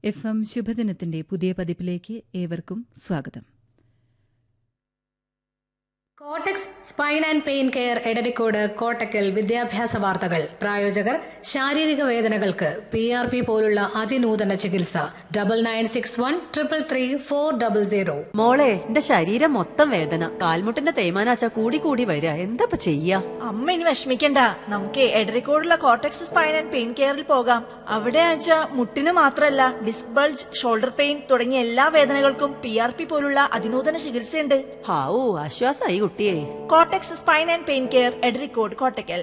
F M ശുഭദിനത്തിന്റെ പുതിയ പതിപ്പിലേക്ക് ഏവർക്കും സ്വാഗതം Kottax spine and pain care Edarikode Kottakkal വിദ്യാഭ്യാസ വാർത്തകൾ പ്രായോജകർ ശാരീരിക വേദനകൾക്ക് പി ആർ പി പോലുള്ള അതിനൂതന ചികിത്സ double nine six one triple three four double zero മോളെ എന്റെ ശരീരം മൊത്തം വേദന കാൽമുട്ടിന്റെ തേയ്മാനാച്ച കൂടി കൂടി വരിക എന്താ ചെയ്യാ അമ്മ ഇനി വിഷമിക്കണ്ട നമുക്ക് എടരിക്കോടുള്ള കോട്ടക്സ് സ്പൈൻ ആൻഡ് പെയിൻ കെയറിൽ പോകാം അവിടെ ആച്ച മുട്ടിന് മാത്രമല്ല ഡിസ്ക് ബൾജ് ഷോൾഡർ പെയിൻ തുടങ്ങിയ എല്ലാ വേദനകൾക്കും പി ആർ പി പോലുള്ള അതിനൂതന ചികിത്സയുണ്ട് ഹാവൂ ആശ്വാസായി കുട്ടിയെ Kottax spine and pain care Edarikode Kottakkal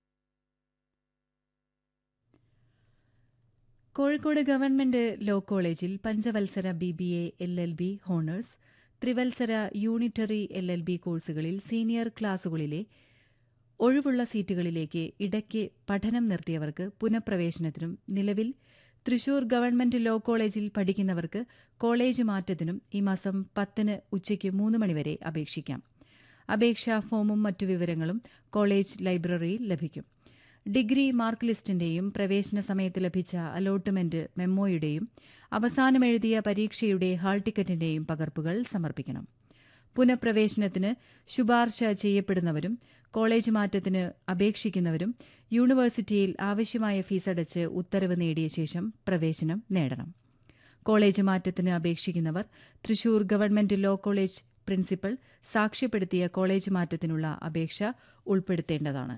Kozhikode government law കോളേജിൽ പഞ്ചവത്സര B B A L L B honours ത്രിവത്സര യൂണിറ്ററി എൽ എൽ ബി കോഴ്സുകളിൽ സീനിയർ ക്ലാസുകളിലെ ഒഴിവുള്ള സീറ്റുകളിലേക്ക് ഇടയ്ക്ക് പഠനം നിർത്തിയവർക്ക് പുനഃപ്രവേശനത്തിനും നിലവിൽ തൃശൂർ ഗവൺമെന്റ് ലോ കോളേജിൽ പഠിക്കുന്നവർക്ക് കോളേജ് മാറ്റത്തിനും ഈ മാസം പത്തിന് ഉച്ചയ്ക്ക് മൂന്ന് മണിവരെ അപേക്ഷിക്കാം അപേക്ഷാ ഫോമും മറ്റു വിവരങ്ങളും കോളേജ് ലൈബ്രറിയിൽ ലഭിക്കും ഡിഗ്രി മാർക്ക് ലിസ്റ്റിന്റെയും പ്രവേശന സമയത്ത് ലഭിച്ച അലോട്ട്മെന്റ് മെമ്മോയുടെയും അവസാനം എഴുതിയ പരീക്ഷയുടെ ഹാൾ ടിക്കറ്റിന്റെയും പകർപ്പുകൾ സമർപ്പിക്കണം പുനഃപ്രവേശനത്തിന് ശുപാർശ ചെയ്യപ്പെടുന്നവരും കോളേജ് മാറ്റത്തിന് അപേക്ഷിക്കുന്നവരും യൂണിവേഴ്സിറ്റിയിൽ ആവശ്യമായ ഫീസടച്ച് ഉത്തരവ് നേടിയ ശേഷം പ്രവേശനം നേടണം കോളേജ് മാറ്റത്തിന് അപേക്ഷിക്കുന്നവർ Thrissur government law college principal സാക്ഷ്യപ്പെടുത്തിയ കോളേജ് മാറ്റത്തിനുള്ള അപേക്ഷ ഉൾപ്പെടുത്തേണ്ടതാണ്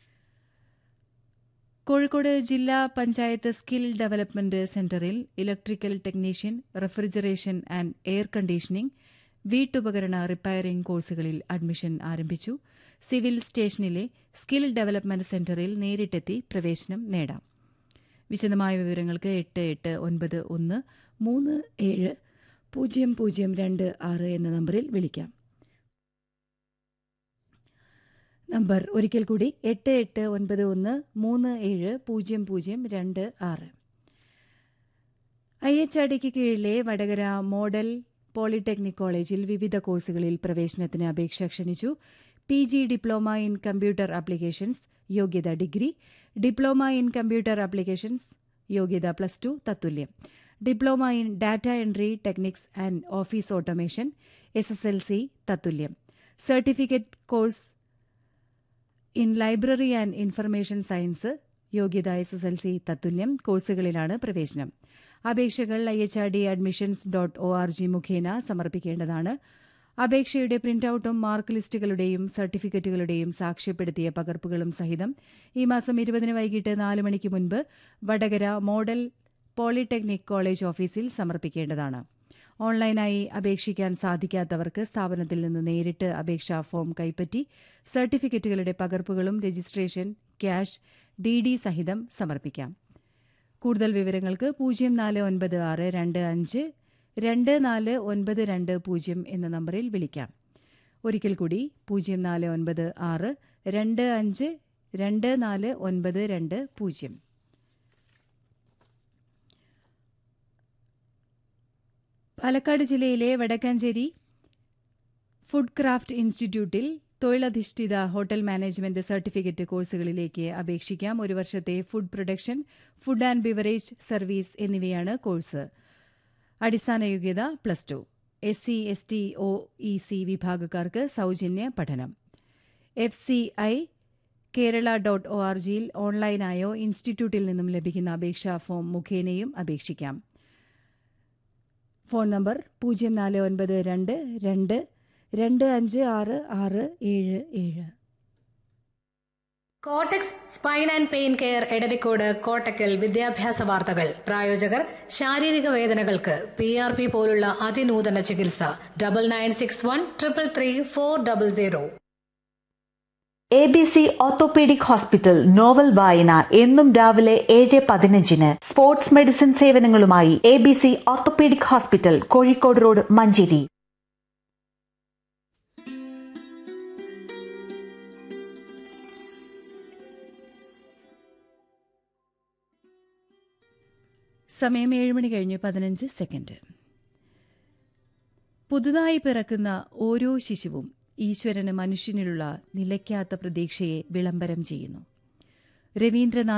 കോഴിക്കോട് ജില്ലാ പഞ്ചായത്ത് സ്കിൽ ഡെവലപ്മെന്റ് സെന്ററിൽ electrical technician refrigeration and air conditioning വീട്ടുപകരണ റിപ്പയറിംഗ് കോഴ്സുകളിൽ അഡ്മിഷൻ ആരംഭിച്ചു സിവിൽ സ്റ്റേഷനിലെ സ്കിൽ ഡെവലപ്മെന്റ് സെന്ററിൽ നേരിട്ടെത്തി പ്രവേശനം നേടാം വിശദമായ വിവരങ്ങൾക്ക് എട്ട് എട്ട് ഒൻപത് ഒന്ന് മൂന്ന് ഏഴ് പൂജ്യം പൂജ്യം രണ്ട് ആറ് എന്ന നമ്പറിൽ വിളിക്കാം നമ്പർ ഒരിക്കൽ കൂടി എട്ട് എട്ട് ഒൻപത് ഒന്ന് മൂന്ന് ഏഴ് പൂജ്യം പൂജ്യം രണ്ട് ആറ് ഐ എച്ച് ആർ ഡിക്ക് കീഴിലെ വടകര മോഡൽ പോളിടെക്നിക് കോളേജിൽ വിവിധ കോഴ്സുകളിൽ പ്രവേശനത്തിന് അപേക്ഷ ക്ഷണിച്ചു P G diploma in computer applications യോഗ്യത degree diploma in computer applications യോഗ്യത പ്ലസ് ടു തത്തുല്യം diploma in data entry techniques and office automation S S L C തത്തുല്യം certificate course in library and information science യോഗ്യത S S L C തത്തുല്യം കോഴ്സുകളിലാണ് പ്രവേശനം അപേക്ഷകൾ I H R D admissions dot O R G മുഖേന സമർപ്പിക്കേണ്ടതാണ് അപേക്ഷയുടെ പ്രിന്റൌട്ടും mark ലിസ്റ്റുകളുടെയും സർട്ടിഫിക്കറ്റുകളുടെയും സാക്ഷ്യപ്പെടുത്തിയ പകർപ്പുകളും സഹിതം ഈ മാസം ഇരുപതിന് വൈകിട്ട് നാല് മണിക്ക് മുൻപ് വടകര മോഡൽ പോളിടെക്നിക് കോളേജ് ഓഫീസിൽ സമർപ്പിക്കേണ്ടതാണ് ഓൺലൈനായി അപേക്ഷിക്കാൻ സാധിക്കാത്തവർക്ക് സ്ഥാപനത്തിൽ നിന്ന് നേരിട്ട് അപേക്ഷാ ഫോം കൈപ്പറ്റി സർട്ടിഫിക്കറ്റുകളുടെ പകർപ്പുകളും രജിസ്ട്രേഷൻ ക്യാഷ് ഡി ഡി സഹിതം സമർപ്പിക്കാം കൂടുതൽ വിവരങ്ങൾക്ക് പൂജ്യം നാല് ഒൻപത് ആറ് രണ്ട് അഞ്ച് രണ്ട് നാല് ഒൻപത് രണ്ട് പൂജ്യം എന്ന നമ്പറിൽ വിളിക്കാം ഒരിക്കൽ കൂടി പൂജ്യം നാല് ഒൻപത് ആറ് രണ്ട് അഞ്ച് രണ്ട് നാല് ഒൻപത് രണ്ട് പൂജ്യം പാലക്കാട് ജില്ലയിലെ വടക്കാഞ്ചേരി ഫുഡ് ക്രാഫ്റ്റ് ഇൻസ്റ്റിറ്റ്യൂട്ടിൽ തൊഴിലധിഷ്ഠിത ഹോട്ടൽ മാനേജ്മെന്റ് സർട്ടിഫിക്കറ്റ് കോഴ്സുകളിലേക്ക് അപേക്ഷിക്കാം ഒരു വർഷത്തെ food production food and beverage service എന്നിവയാണ് കോഴ്സ് അടിസ്ഥാന യോഗ്യത plus two S C S T O E C വിഭാഗക്കാർക്ക് സൗജന്യ പഠനം F C I Kerala dot O R ജിയിൽ ഓൺലൈനായോ ഇൻസ്റ്റിറ്റ്യൂട്ടിൽ നിന്നും ലഭിക്കുന്ന അപേക്ഷാ ഫോം മുഖേനയും അപേക്ഷിക്കാം ഫോൺ നമ്പർ പൂജ്യം നാല് ഒൻപത് രണ്ട് രണ്ട് രണ്ട് അഞ്ച് ആറ് ആറ് ഏഴ് ഏഴ് Kottax spine and pain care Edarikode Kottakkal വിദ്യാഭ്യാസ വാർത്തകൾ പ്രായോജകർ ശാരീരിക വേദനകൾക്ക് പി ആർ പി പോലുള്ള അതിനൂതന ചികിത്സ double nine six one triple three four double zero A B C orthopaedic hospital novel വായന എന്നും രാവിലെ ഏഴ് പതിനഞ്ചിന് സ്പോർട്സ് മെഡിസിൻ സേവനങ്ങളുമായി A B C orthopaedic hospital Kozhikode road Manjeri സമയം ഏഴ് മണി കഴിഞ്ഞ് പതിനഞ്ച് സെക്കൻഡ് പുതുതായി പിറക്കുന്ന ഓരോ ശിശുവും ഈശ്വരന് മനുഷ്യനിലുള്ള നിലയ്ക്കാത്ത പ്രതീക്ഷയെ വിളംബരം ചെയ്യുന്നു രവീന്ദ്രനാഥ്